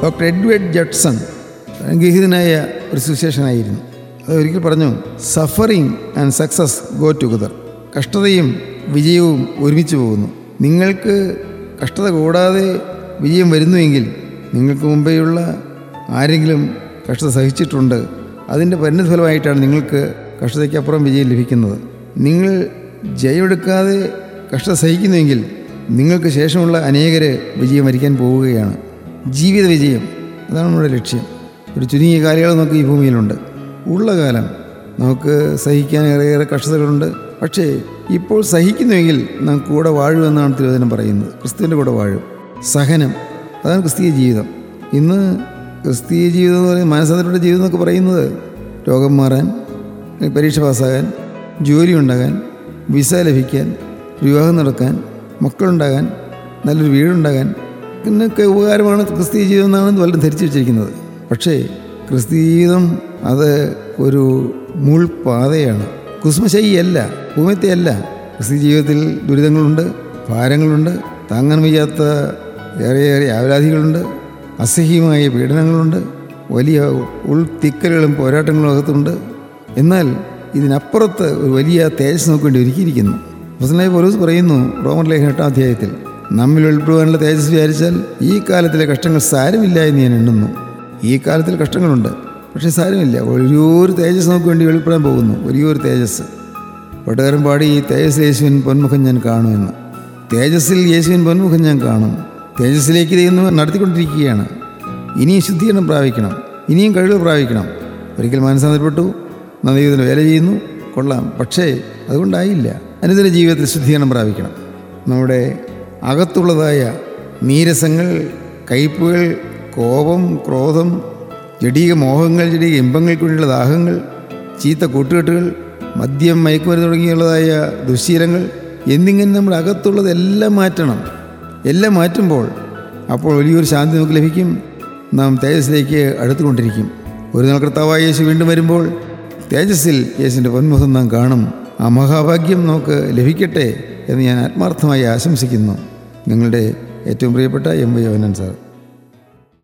doctor Edward Judson ഗഹിതനായ ഒരു സുശേഷനായിരുന്നു അത് ഒരിക്കൽ പറഞ്ഞു suffering and success go together കഷ്ടതയും വിജയവും ഒരുമിച്ച് പോകുന്നു നിങ്ങൾക്ക് കഷ്ടത കൂടാതെ വിജയം വരുന്നുവെങ്കിൽ നിങ്ങൾക്ക് മുമ്പേയുള്ള ആരെങ്കിലും കഷ്ടത സഹിച്ചിട്ടുണ്ട് അതിൻ്റെ പരിണിതഫലമായിട്ടാണ് നിങ്ങൾക്ക് കഷ്ടതയ്ക്കപ്പുറം വിജയം ലഭിക്കുന്നത് നിങ്ങൾ ജയമെടുക്കാതെ കഷ്ടത സഹിക്കുന്നുവെങ്കിൽ നിങ്ങൾക്ക് ശേഷമുള്ള അനേകർ വിജയം വരിക്കാൻ പോവുകയാണ് ജീവിത വിജയം അതാണ് നമ്മുടെ ലക്ഷ്യം ഒരു ചുരുങ്ങിയ കാലയളവ് നമുക്ക് ഈ ഭൂമിയിലുണ്ട് ഉള്ള കാലം നമുക്ക് സഹിക്കാൻ ഏറെയേറെ കഷ്ടതകളുണ്ട് പക്ഷേ ഇപ്പോൾ സഹിക്കുന്നുവെങ്കിൽ നാം കൂടെ വാഴുമെന്നാണ് തിരുവചനം പറയുന്നത് ക്രിസ്തുവിൻ്റെ കൂടെ വാഴും സഹനം അതാണ് ക്രിസ്തീയ ജീവിതം ഇന്ന് ക്രിസ്തീയ ജീവിതം എന്ന് പറയുന്നത് മനസ്സാന്തരുടെ ജീവിതം എന്നൊക്കെ പറയുന്നത് രോഗം മാറാൻ പരീക്ഷ പാസ്സാകാൻ ജോലി ഉണ്ടാകാൻ വിസ ലഭിക്കാൻ വിവാഹം നടക്കാൻ മക്കളുണ്ടാകാൻ നല്ലൊരു വീടുണ്ടാകാൻ എന്നൊക്കെ ഉപകാരമാണ് ക്രിസ്തീയ ജീവിതം എന്നാണ് പലരും ധരിച്ചു വെച്ചിരിക്കുന്നത് പക്ഷേ ക്രിസ്തീയ ജീവിതം അത് ഒരു മുൾപാതയാണ് കുസുമശൈയല്ല ഭൂമിത്തെയല്ല ക്രിസ്തീയ ജീവിതത്തിൽ ദുരിതങ്ങളുണ്ട് ഭാരങ്ങളുണ്ട് താങ്ങാൻ വയ്യാത്ത ഏറെയേറെ ആവലാധികളുണ്ട് അസഹ്യമായ പീഡനങ്ങളുണ്ട് വലിയ ഉൾത്തിക്കലുകളും പോരാട്ടങ്ങളും അകത്തുണ്ട് എന്നാൽ ഇതിനപ്പുറത്ത് ഒരു വലിയ തേജസ് നമുക്ക് വേണ്ടി ഒരുക്കിയിരിക്കുന്നു പ്രസന്നായി പോലീസ് പറയുന്നു റോമൻ ലേഖന എട്ടാം അധ്യായത്തിൽ നമ്മിൽ ഉൾപ്പെടുവാനുള്ള തേജസ് വിചാരിച്ചാൽ ഈ കാലത്തിലെ കഷ്ടങ്ങൾ സാരമില്ല എന്ന് ഞാൻ എണ്ണുന്നു ഈ കാലത്തിൽ കഷ്ടങ്ങളുണ്ട് പക്ഷേ സാരമില്ല വലിയൊരു തേജസ് നമുക്ക് വേണ്ടി വെളിപ്പെടാൻ പോകുന്നു വലിയൊരു തേജസ് പട്ടുകാരൻ പാടി ഈ തേജസ് യേശുവിൻ പൊന്മുഖം ഞാൻ കാണുമെന്ന് തേജസ്സിൽ യേശുവിൻ പൊന്മുഖം ഞാൻ കാണും തേജസ്സിലേക്ക് ദൈവം നടത്തിക്കൊണ്ടിരിക്കുകയാണ് ഇനിയും ശുദ്ധീകരണം പ്രാപിക്കണം ഇനിയും കഴിവ് പ്രാപിക്കണം ഒരിക്കൽ മനസ്സാന്തരപ്പെട്ടു നന്ദിയുദ്ധത്തിന് വേല ചെയ്യുന്നു കൊള്ളാം പക്ഷേ അതുകൊണ്ടായില്ല അനുദിന ജീവിതത്തിൽ ശുദ്ധീകരണം പ്രാപിക്കണം നമ്മുടെ അകത്തുള്ളതായ നീരസങ്ങൾ കയ്പുകൾ കോപം ക്രോധം ജടീക മോഹങ്ങൾ ജടീക ഇമ്പങ്ങൾക്ക് വേണ്ടിയുള്ള ദാഹങ്ങൾ ചീത്ത കൂട്ടുകെട്ടുകൾ മദ്യം മയക്കുമരുന്ന് തുടങ്ങിയുള്ളതായ ദുശ്ശീലങ്ങൾ എന്നിങ്ങനെ നമ്മുടെ അകത്തുള്ളതെല്ലാം മാറ്റണം എല്ലാം മാറ്റുമ്പോൾ അപ്പോൾ വലിയൊരു ശാന്തി നമുക്ക് ലഭിക്കും നാം തേജസ്സിലേക്ക് അടുത്തുകൊണ്ടിരിക്കും ഒരു നാൾ കർത്താവായ യേശു വീണ്ടും വരുമ്പോൾ തേജസ്സിൽ യേശുവിൻ്റെ പൊന്മുഖം നാം കാണും ആ മഹാഭാഗ്യം നമുക്ക് ലഭിക്കട്ടെ എന്ന് ഞാൻ ആത്മാർത്ഥമായി ആശംസിക്കുന്നു നിങ്ങളുടെ ഏറ്റവും പ്രിയപ്പെട്ട എം വൈ യോനൻ സാർ